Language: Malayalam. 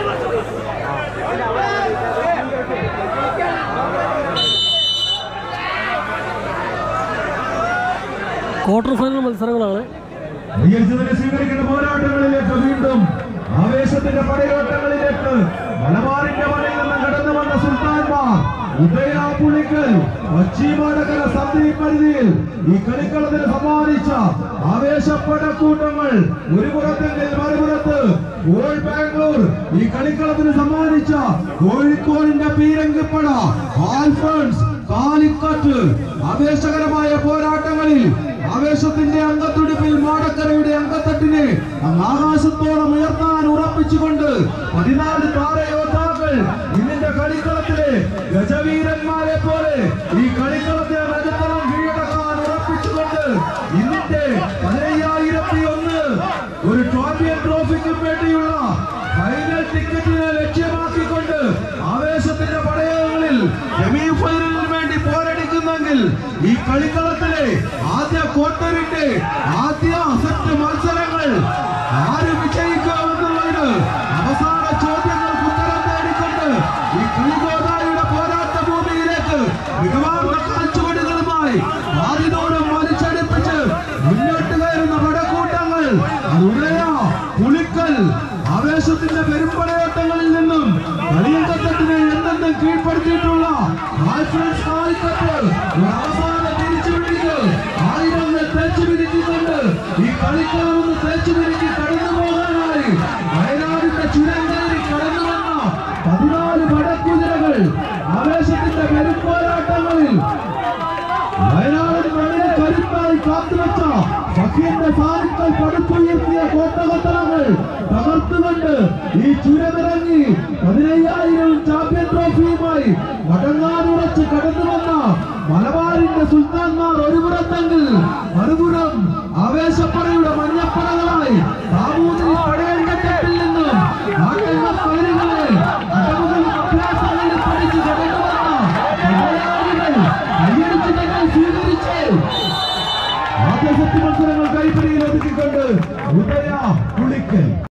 ക്വാർട്ടർ ഫൈനൽ മത്സരങ്ങളാണ് ഉയർച്ചതിനെ സ്വീകരിക്കുന്ന പോരാട്ടങ്ങളിലേക്ക് വീണ്ടും ആവേശത്തിന്റെ പടയോട്ടങ്ങളിലേക്ക് മലബാറിന്റെ മലയിൽ നിന്ന് കടന്നു വന്ന സുൽത്താൻമാർ ഉദയ പുളിക്കൽ കൊച്ചിമാടകര സന്ദീപ് പരിധിയിൽ ഈ കളിക്കളത്തിന് സമ്മാനിച്ച ആവേശപ്പടക്കൂട്ടങ്ങൾ ഒരു പുറത്തെങ്കിൽ മറുപുറത്ത് ഗോൾ ബാംഗ്ലൂർ ഈ കളിക്കളത്തിന് സമ്മാനിച്ച കോഴിക്കോടിന്റെ പീരങ്കിപ്പട ആൽഫോൺസ് കാലിക്കറ്റ് ആവേശകരമായ പോരാട്ടങ്ങളിൽ ആവേശത്തിന്റെ അംഗത്തുടിപ്പിൽ മാടക്കരയുടെ അംഗത്തട്ടിനെ അങ്ങ് ആകാശത്തോളം ഉയർത്താൻ ഉറപ്പിച്ചുകൊണ്ട് പതിനാല് താരയോദ്ധാക്കൾ ഇന്നിന്റെ കളിക്കളത്തിലെ ഗജവീരന്മാരെ പോലെ ഈ കളിക്കളത്തെ രജതളം കീഴടക്കാൻ ഉറപ്പിച്ചുകൊണ്ട് ഇന്നിന്റെ പതിനയ്യായിരത്തി ഒന്ന് ഒരു ചാമ്പ്യൻ ട്രോഫിക്ക് വേണ്ടിയുള്ള ഫൈനൽ ടിക്കറ്റിനെ ലക്ഷ്യമാക്കിക്കൊണ്ട് ആവേശത്തിന്റെ പടയങ്ങളിൽ സെമി ഫൈനലിന് വേണ്ടി പോരടിക്കുന്നെങ്കിൽ ഈ കളിക്കളത്തിലെ ആദ്യ ക്വാർട്ടറിന്റെ ആദ്യ സെറ്റ് മത്സരങ്ങൾ ആര് വിജയിക്കാമെന്നുള്ളതിന് അവസാന ചോദ്യങ്ങൾക്ക് ഉത്തരം തേടിക്കൊണ്ട് ഈ കളിഗോതായുടെ പോരാട്ട ഭൂമിയിലേക്ക് മികവാർന്ന കാഴ്ചപ്പാടുകളുമായി ആദ്യതോടും വലിച്ചടിപ്പിച്ച് മുന്നോട്ട് കയറുന്ന പടക്കൂട്ടങ്ങൾ ഉദയ പുളിക്കൽ ആവേശത്തിന്റെ പെരുമ്പടയോട്ടങ്ങളിൽ നിന്നും കളിയങ്കത്തട്ടിനെ എന്തെന്നും കീഴ്പ്പെടുത്തിയിട്ടുള്ള ആൽഫ്രൻസ് കാലിക്കറ്റ് ഒരു അവസാന തിരിച്ചുപിടിക്ക് ആയിരങ്ങൾ തേച്ചു പിരിച്ചുകൊണ്ട് ഈ കളിക്കാമെന്ന് തേച്ചു പിരിക്ക് കടന്നു പോകാനായി വയനാടിന്റെ ചുരം കയറി കടന്നു വന്ന പതിനാല് പടക്കുതിരകൾ ആവേശത്തിന്റെ പെരുമ്പോരാട്ടങ്ങളിൽ വയനാട് മണ്ണിനെ കരുത്തായി കാത്തുവച്ച സഖ്യന്റെ സാധിക്കൽ പടുത്തുയർത്തിയ കോട്ടകത്തലങ്ങൾ തകർത്തുകൊണ്ട് ഈ ചുരമിറങ്ങി പതിനയ്യായിരം ചാമ്പ്യൻ ട്രോഫിയുമായി മടങ്ങാനുറച്ച് കടന്നു വന്ന മലബാറിന്റെ സുൽത്താൻമാർ ഒരു പുറത്തെങ്കിൽ മറുപുറം ആവേശപ്പടയുടെ മഞ്ഞപ്പടകളായി സാമൂതിരി പടയങ്കത്തിൽ നിന്നും നാട്ടങ്ങ പകരുകളെ അടവുകൾ അഭ്യാസങ്ങളിൽ പഠിച്ച് കടന്നു വന്ന മലയാളികൾ കയ്യടിച്ച് തന്നെ സ്വീകരിച്ച് ആദ്യ സെറ്റ് മത്സരങ്ങൾ കൈപ്പിടിയിൽ ഒതുക്കിക്കൊണ്ട് ഉദയ പുളിക്കൽ